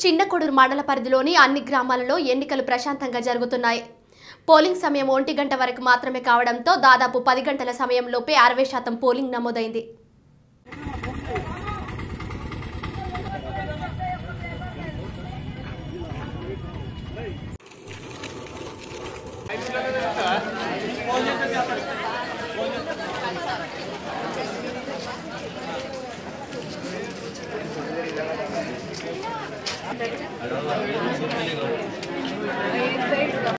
చిన్నకొడూరు మండల పరిధిలోని అన్ని గ్రామాలలో ఎన్నికలు ప్రశాంతంగా జరుగుతున్నాయి పోలింగ్ సమయం ఒంటి గంట వరకు మాత్రమే కావడంతో దాదాపు పది గంటల సమయంలోపే అరవై శాతం పోలింగ్ నమోదైంది